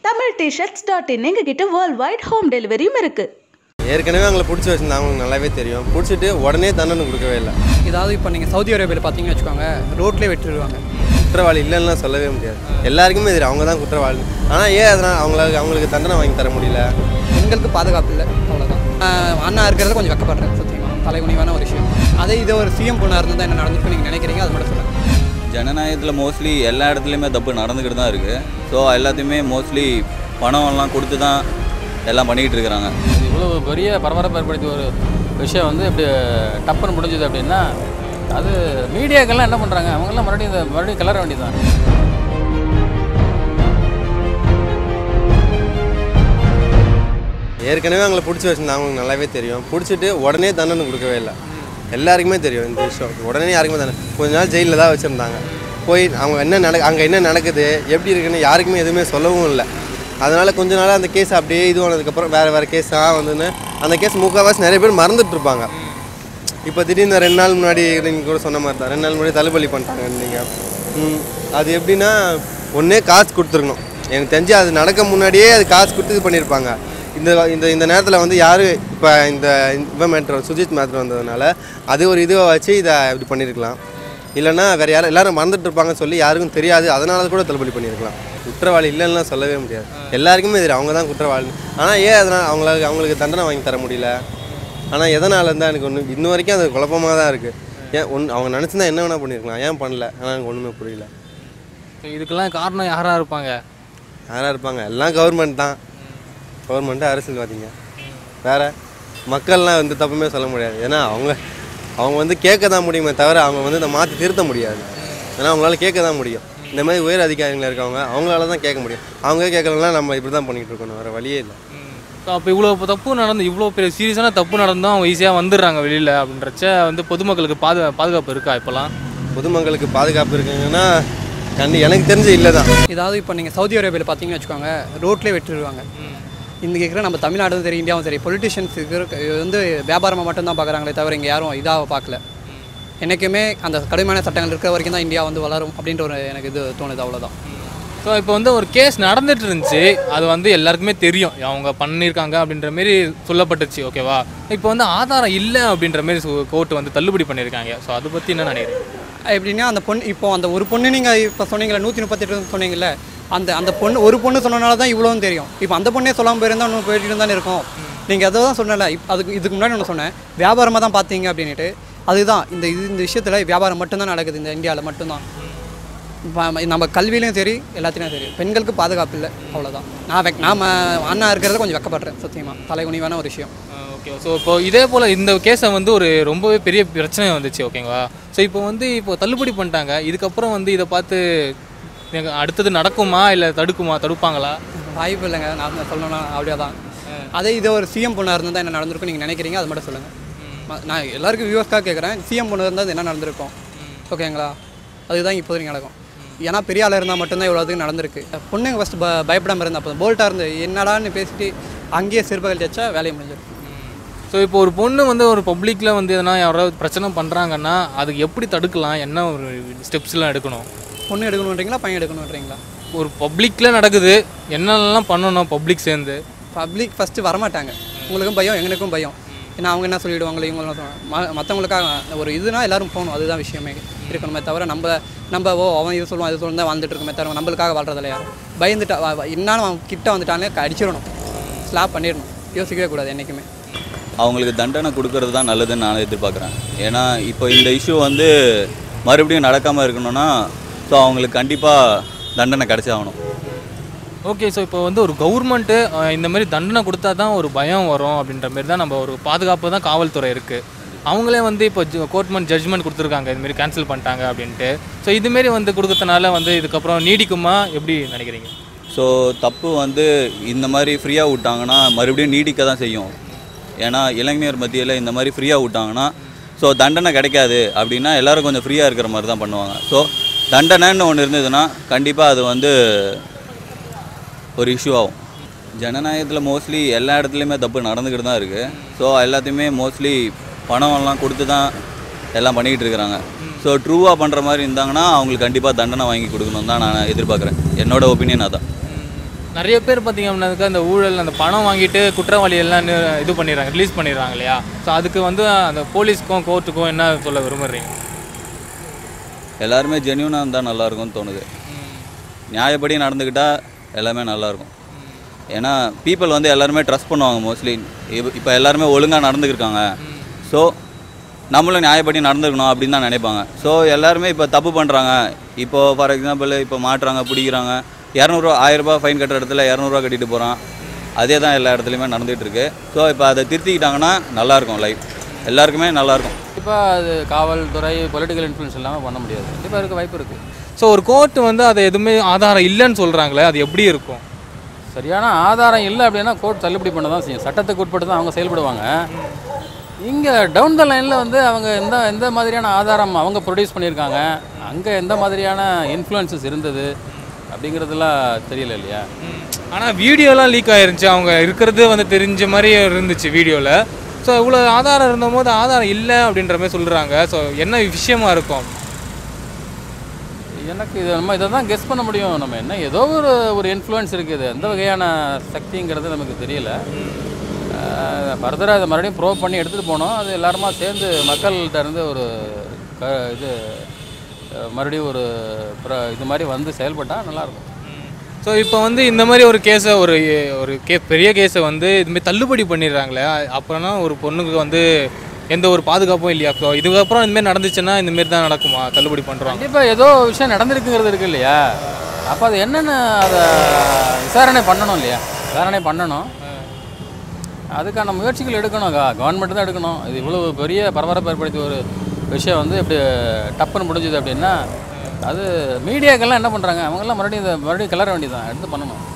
Tamil T-shirts dot in எங்ககிட்ட world wide home டெலிவரியும் இருக்குது ஏற்கனவே அவங்கள பிடிச்சி வச்சிருந்தாங்க அவங்களுக்கு நல்லாவே தெரியும் பிடிச்சிட்டு உடனே தண்டனை கொடுக்கவே இல்லை ஏதாவது இப்போ நீங்கள் சவுதி அரேபியாவில் பார்த்தீங்கன்னு வச்சுக்கோங்க ரோட்லேயே வெட்டிடுவாங்க குற்றவாளி இல்லைன்னா சொல்லவே முடியாது எல்லாருக்குமே தெரியும் அவங்க தான் குற்றவாளி ஆனால் ஏன் அதனால் அவங்களுக்கு அவங்களுக்கு தண்டனை வாங்கி தர முடியல பெண்களுக்கு பாதுகாப்பு இல்லை அவ்வளோதான் ஆஹ் அண்ணா இருக்கிறத கொஞ்சம் வெக்கப்படுறேன் சத்தியமாக தலைகுனிவான ஒரு விஷயம் அதே இதே ஒரு சிஎம் பொண்ணாக இருந்தால் என்ன நடந்திருக்கும் நீங்கள் நினைக்கிறீங்க அது மட்டும் சொல்லுங்கள் ஜனநாயகத்தில் மோஸ்ட்லி எல்லா இடத்துலையுமே தப்பு நடந்துக்கிட்டு தான் இருக்குது ஸோ எல்லாத்தையுமே மோஸ்ட்லி பணம் எல்லாம் கொடுத்து தான் எல்லாம் பண்ணிக்கிட்டு இருக்கிறாங்க இது இவ்வளோ பெரிய பரபரப்பு ஏற்படுத்திய ஒரு விஷயம் வந்து இப்படி டப்புன்னு முடிஞ்சது அப்படின்னா அது மீடியாக்கெல்லாம் என்ன பண்ணுறாங்க அவங்கெல்லாம் மறுபடியும் இந்த மறுபடியும் கிளற வேண்டியதுதான் ஏற்கனவே அவங்கள பிடிச்சி வச்சிருந்தாங்க அவங்களுக்கு நல்லாவே தெரியும் பிடிச்சிட்டு உடனே தண்டனை கொடுக்கவே இல்லை எல்லாருக்குமே தெரியும் இந்த விஷயம் உடனே யாருக்குமே தண்டனை கொஞ்ச நாள் ஜெயிலில் தான் வச்சுருந்தாங்க போய் அவங்க என்ன நட அங்கே என்ன நடக்குது எப்படி இருக்குன்னு யாருக்குமே எதுவுமே சொல்லவும் இல்லை அதனால் கொஞ்ச நாள் அந்த கேஸ் அப்படியே இது ஆனதுக்கப்புறம் வேறு வேறு கேஸாக வந்துன்னு அந்த கேஸ் முக்கால்வாசி நிறைய பேர் மறந்துட்டு இருப்பாங்க இப்போ திடீர்னு ரெண்டு நாள் முன்னாடி நீங்கள் கூட சொன்ன மாதிரி தான் ரெண்டு நாள் முன்னாடி தள்ளுபடி பண்ணிட்டாங்க நீங்கள் ம், அது எப்படின்னா ஒன்றே காசு கொடுத்துருக்கணும் எனக்கு தெரிஞ்சு அது நடக்க முன்னாடியே அது காசு கொடுத்து இது பண்ணியிருப்பாங்க இந்த இந்த இந்த நேரத்தில் வந்து யார் இப்போ இந்த இவன் மேட்ரு சுஜித் மேட்ரு வந்ததுனால அது ஒரு இதுவை வச்சு இதை இப்படி பண்ணியிருக்கலாம் இல்லைன்னா வேறு யாரும் எல்லாரும் மறந்துட்டு இருப்பாங்கன்னு சொல்லி யாருக்கும் தெரியாது அதனால கூட தள்ளுபடி பண்ணியிருக்கலாம் குற்றவாளி இல்லைன்னா சொல்லவே முடியாது எல்லாருக்குமே தெரியும் அவங்க தான் குற்றவாளி ஆனால் ஏன் அதனால் அவங்களுக்கு அவங்களுக்கு தண்டனை வாங்கி தர முடியல ஆனால் எதனால இருந்தால் எனக்கு ஒன்று இன்ன வரைக்கும் அது குழப்பமாக தான் இருக்குது ஏன் ஒன் அவங்க நினச்சிருந்தா என்ன வேணால் பண்ணியிருக்கலாம் ஏன் பண்ணல ஆனால் எனக்கு ஒன்றுமே புரியல So இதுக்கெல்லாம் காரணம் யாராக இருப்பாங்க யாராக இருப்பாங்க எல்லாம் கவர்மெண்ட் தான் கவர்மெண்ட்டு அரசியல்வாதிங்க வேறு மக்கள்லாம் வந்து தப்புமே சொல்ல முடியாது ஏன்னா அவங்க அவங்க வந்து கேட்க தான் முடியுமே தவிர அவங்க வந்து இதை மாற்றி திருத்த முடியாது ஏன்னா அவங்களால கேட்க தான் முடியும் இந்த மாதிரி உயர் அதிகாரிகள் இருக்கவங்க அவங்களால தான் கேட்க முடியும் அவங்க கேட்கலன்னா நம்ம இப்படி தான் பண்ணிகிட்டு இருக்கணும் வேறு வழியே இல்லை ஸோ அப்போ இவ்வளோ தப்பு நடந்து இவ்வளோ பெரிய சீரியஸான தப்பு நடந்தும் அவங்க ஈஸியாக வந்துடுறாங்க வெளியில் அப்படின்றச்ச வந்து பொதுமக்களுக்கு பாது பாதுகாப்பு இருக்கா இப்போலாம் பொதுமக்களுக்கு பாதுகாப்பு இருக்குங்கன்னா கண்டி எனக்கு தெரிஞ்சு இல்லை தான் ஏதாவது இப்போ நீங்கள் சவுதி அரேபியாவில் பார்த்தீங்கன்னு வச்சுக்கோங்க ரோட்லேயே வெட்டிடுவாங்க இங்கே இருக்கிற நம்ம தமிழ்நாடும் சரி இந்தியாவும் சரி பொலிட்டிஷியன்ஸ் இருக்கிற இது வந்து வியாபாரமாக மட்டும்தான் பார்க்குறாங்களே தவிர இங்கே யாரும் இதாக பார்க்கல என்றைக்குமே அந்த கடுமையான சட்டங்கள் இருக்கிற வரைக்கும் தான் இந்தியா வந்து வளரும் அப்படின்ற ஒரு எனக்கு இது தோணுது அவ்வளோதான் ஸோ இப்போ வந்து ஒரு கேஸ் நடந்துட்டு இருந்துச்சு அது வந்து எல்லாருக்குமே தெரியும் அவங்க பண்ணியிருக்காங்க அப்படின்ற மாரி சொல்லப்பட்டுச்சு ஓகேவா இப்போ வந்து ஆதாரம் இல்லை அப்படின்ற மாரி கோர்ட் வந்து தள்ளுபடி பண்ணியிருக்காங்க ஸோ அதை பற்றி என்ன நினைக்கிறீங்க எப்படின்னா அந்த பொண்ணு இப்போ அந்த ஒரு பொண்ணு நீங்கள் இப்போ சொன்னீங்களே நூற்றி முப்பத்தெட்டு சொன்னீங்கல்ல அந்த அந்த பொண்ணு ஒரு பொண்ணு சொன்னனால தான் இவ்வளோவும் தெரியும் இப்போ அந்த பொண்ணே சொல்லாமல் போயிருந்தா இன்னும் போயிட்டு தானே இருக்கும் நீங்கள் அதை தான் சொன்னல இப்போ அதுக்கு இதுக்கு முன்னாடி ஒன்று சொன்னேன் வியாபாரமாக தான் பார்த்தீங்க அப்படின்ட்டு அதுதான் இந்த இது இந்த விஷயத்தில் வியாபாரம் மட்டும்தான் நடக்குது இந்த இந்தியாவில் மட்டும்தான் இப்ப நம்ம கல்வியிலையும் சரி எல்லாத்துலேயும் சரி பெண்களுக்கு பாதுகாப்பு இல்லை அவ்வளோதான் நான் வெக் நான் அண்ணா இருக்கிறத கொஞ்சம் வெக்கப்படுறேன் சத்தியமாக தலைகுனிவான ஒரு விஷயம் ஓகே ஸோ இப்போ இதே போல் இந்த கேஸை வந்து ஒரு ரொம்பவே பெரிய பிரச்சனை வந்துச்சு ஓகேங்களா ஸோ இப்போ வந்து இப்போ தள்ளுபடி பண்ணிட்டாங்க இதுக்கப்புறம் வந்து இதை பார்த்து எனக்கு அடுத்தது நடக்குமா இல்லை தடுக்குமா தடுப்பாங்களா வாய்ப்பு இல்லைங்க நான் சொல்லணும்னா அப்படியே தான் அதே இதே ஒரு சிஎம் பொண்ணாக இருந்தால் என்ன நடந்திருக்கும் நீங்கள் நினைக்கிறீங்க அது மட்டும் சொல்லுங்கள் நான் எல்லாருக்கும் வியூவர்ஸ்க்காக கேட்குறேன் சிஎம் பொண்ணு இருந்தால் என்ன நடந்திருக்கும் ஓகேங்களா அதுதான் இப்போதைக்கு நடக்கும் ஏன்னா பெரிய ஆளாக இருந்தால் மட்டும்தான் இவ்வளோ அதுக்கு நடந்திருக்கு பொண்ணுங்க ஃபஸ்ட்டு ப பயப்படாமல் இருந்தால் அப்போ போல்ட்டாக இருந்து என்னடான்னு பேசிட்டு அங்கேயே சிறுபகல் தேய்ச்சா வேலையை முடிஞ்சிடும் ஸோ இப்போ ஒரு பொண்ணு வந்து ஒரு பப்ளிக்கில் வந்து எதனா யாராவது பிரச்சனை பண்ணுறாங்கன்னா அதுக்கு எப்படி தடுக்கலாம் என்ன ஒரு ஸ்டெப்ஸ்லாம் எடுக்கணும் பொண்ணு எடுக்கணுன்றீங்களா பையன் எடுக்கணுன்றீங்களா ஒரு பப்ளிக்கில் நடக்குது என்னென்னலாம் பண்ணணும் பப்ளிக் சேர்ந்து பப்ளிக் ஃபஸ்ட்டு வரமாட்டாங்க உங்களுக்கும் பயம் எங்களுக்கும் பயம் ஏன்னா அவங்க என்ன சொல்லிவிடுவாங்களே இவங்களும் மற்றவங்களுக்காக ஒரு இதுனா எல்லாரும் போகணும் அதுதான் விஷயமே இருக்கணுமே தவிர நம்ம நம்ம ஓ அவன் இது சொல்லுவான் இது சொல்லுவான் தான் வாழ்ந்துட்டு இருக்கோமே தவிர நம்மளுக்காக வாழ்றதில்ல யாரும் பயந்துட்டா வ- வ- என்னாலும் அவன் கிட்ட வந்துட்டாலே அடிச்சிடணும் ஸ்லாப் பண்ணிடணும் யோசிக்கவே கூடாது என்றைக்குமே அவங்களுக்கு தண்டனை கொடுக்கறது தான் நல்லதுன்னு நான் எதிர்பார்க்குறேன் ஏன்னா இப்போ இந்த இஷ்யூ வந்து மறுபடியும் நடக்காமல் இருக்கணும்னா ஸோ அவங்களுக்கு கண்டிப்பாக தண்டனை கிடைச்சாகணும் ஓகே ஸோ இப்போ வந்து ஒரு கவர்மெண்ட்டு இந்த மாதிரி தண்டனை கொடுத்தா தான் ஒரு பயம் வரும் அப்படின்ற மாதிரி தான் நம்ம ஒரு பாதுகாப்பு தான் காவல்துறை இருக்குது அவங்களே வந்து இப்போ கோர்ட்மெண்ட் ஜட்ஜ்மெண்ட் கொடுத்துருக்காங்க இதுமாரி கேன்சல் பண்ணிட்டாங்க அப்படின்ட்டு ஸோ இதுமாரி வந்து கொடுக்கறதுனால வந்து இதுக்கப்புறம் நீடிக்குமா எப்படி நினைக்கிறீங்க ஸோ தப்பு வந்து இந்த மாதிரி ஃப்ரீயாக விட்டாங்கன்னா மறுபடியும் நீடிக்க தான் செய்யும் ஏன்னா இளைஞர் மத்தியில் இந்த மாதிரி ஃப்ரீயாக விட்டாங்கன்னா ஸோ தண்டனை கிடைக்காது அப்படின்னா எல்லாரும் கொஞ்சம் ஃப்ரீயாக இருக்கிற மாதிரி தான் பண்ணுவாங்க ஸோ தண்டனைன்னு ஒன்று இருந்ததுன்னா கண்டிப்பாக அது வந்து ஒரு இஷ்யூ ஆகும் ஜனநாயகத்தில் மோஸ்ட்லி எல்லா இடத்துலையுமே தப்பு நடந்துக்கிட்டு தான் இருக்குது ஸோ எல்லாத்தையுமே மோஸ்ட்லி பணம் எல்லாம் கொடுத்து தான் எல்லாம் பண்ணிக்கிட்டு இருக்கிறாங்க ஸோ ட்ரூவாக பண்ணுற மாதிரி இருந்தாங்கன்னா அவங்களுக்கு கண்டிப்பாக தண்டனை வாங்கி கொடுக்கணும் தான் நான் எதிர்பார்க்குறேன் என்னோட ஒப்பீனியன் அதான் நிறைய பேர் பார்த்தீங்க அப்படின்னாக்கா அந்த ஊழல் அந்த பணம் வாங்கிட்டு குற்றவாளி எல்லாம் நி- இது பண்ணிடுறாங்க ரிலீஸ் பண்ணிடுறாங்க இல்லையா ஸோ அதுக்கு வந்து அந்த போலீஸ்க்கும் கோர்ட்டுக்கும் என்ன சொல்ல விரும்புறீங்க எல்லாருமே ஜென்யூனாக இருந்தால் நல்லாயிருக்கும்னு தோணுது நியாயப்படி நடந்துக்கிட்டால் எல்லாமே நல்லாயிருக்கும் ஏன்னா பீப்புள் வந்து எல்லாருமே ட்ரஸ்ட் பண்ணுவாங்க மோஸ்ட்லி இப்போ எல்லாருமே ஒழுங்காக நடந்துக்கிருக்காங்க ஸோ நம்மளும் நியாயப்படி நடந்துக்கணும் அப்படின்னு தான் நினைப்பாங்க ஸோ எல்லாருமே இப்போ தப்பு பண்ணுறாங்க இப்போ ஃபார் எக்ஸாம்பிள் இப்போ மாட்டுறாங்க பிடிக்கிறாங்க இரநூறுவா ஆயிரரூபா ஃபைன் கட்டுற இடத்துல இரநூறுவா கட்டிட்டு போகிறான் அதே தான் எல்லா இடத்துலையுமே நடந்துகிட்டு இருக்கு ஸோ இப்போ அதை திருத்திக்கிட்டாங்கன்னா நல்லாயிருக்கும் லைஃப் எல்லாருக்குமே நல்லாயிருக்கும் கண்டிப்பாக அது காவல்துறை பொலிட்டிக்கல் இன்ஃப்ளூயன்ஸ் இல்லாமல் பண்ண முடியாது கண்டிப்பாக இருக்க வாய்ப்பு இருக்குது ஸோ ஒரு கோர்ட் வந்து அதை எதுவுமே ஆதாரம் இல்லைன்னு சொல்கிறாங்களே அது எப்படி இருக்கும் சரியான ஆதாரம் இல்லை அப்படின்னா கோர்ட் தள்ளுபடி பண்ண தான் செய்யும் சட்டத்துக்கு உட்பட்டு தான் அவங்க செயல்படுவாங்க இங்கே டவுன் த லைனில் வந்து அவங்க எந்த எந்த மாதிரியான ஆதாரம் அவங்க ப்ரொடியூஸ் பண்ணியிருக்காங்க அங்கே எந்த மாதிரியான இன்ஃப்ளூயன்சஸ் இருந்தது அப்படிங்கிறதுலாம் தெரியல இல்லையா ஆனால் வீடியோலாம் லீக் ஆயிருந்துச்சு அவங்க இருக்கிறது வந்து தெரிஞ்ச மாதிரி இருந்துச்சு வீடியோவில் ஸோ இவ்வளோ ஆதாரம் இருந்தபோது ஆதாரம் இல்லை அப்படின்ற மாதிரி சொல்கிறாங்க ஸோ என்ன விஷயமா இருக்கும் எனக்கு இது நம்ம இதை தான் கெஸ் பண்ண முடியும் நம்ம என்ன ஏதோ ஒரு ஒரு இன்ஃப்ளூயன்ஸ் இருக்குது எந்த வகையான சக்திங்கிறது நமக்கு தெரியல ஃபர்தராக இதை மறுபடியும் ப்ரோவ் பண்ணி எடுத்துகிட்டு போனோம் அது எல்லாருமா சேர்ந்து மக்கள்கிட்ட இருந்து ஒரு க இது அஹ், மறுபடியும் ஒரு ப்ர- இது மாதிரி வந்து செயல்பட்டால் நல்லாயிருக்கும் ஸோ இப்போ வந்து இந்த மாதிரி ஒரு கேஸை ஒரு ஒரு கே பெரிய கேஸை வந்து இதுமாதிரி தள்ளுபடி பண்ணிடுறாங்களே அப்புறம்னா ஒரு பொண்ணுக்கு வந்து எந்த ஒரு பாதுகாப்பும் இல்லையா ஸோ இதுக்கப்புறம் இந்தமாரி நடந்துச்சுன்னா இந்தமாரி தான் நடக்குமா தள்ளுபடி பண்ணுறாங்க கண்டிப்பாக ஏதோ விஷயம் நடந்திருக்குங்கிறது இருக்கு இல்லையா அப்போ அது என்னென்னு அதை விசாரணை பண்ணணும் இல்லையா விசாரணை பண்ணணும் அதுக்கான முயற்சிகள் எடுக்கணும் கவர்மெண்ட் தான் எடுக்கணும் இது இவ்வளோ பெரிய பரபரப்பு ஏற்படுத்திய ஒரு விஷயம் வந்து இப்படி டப்புன்னு முடிஞ்சுது அப்படின்னா அது மீடியாக்கெல்லாம் என்ன பண்ணுறாங்க அவங்கெல்லாம் மறுபடியும் இதை மறுபடியும் கிளற வேண்டியதுதான் எடுத்து பண்ணணும்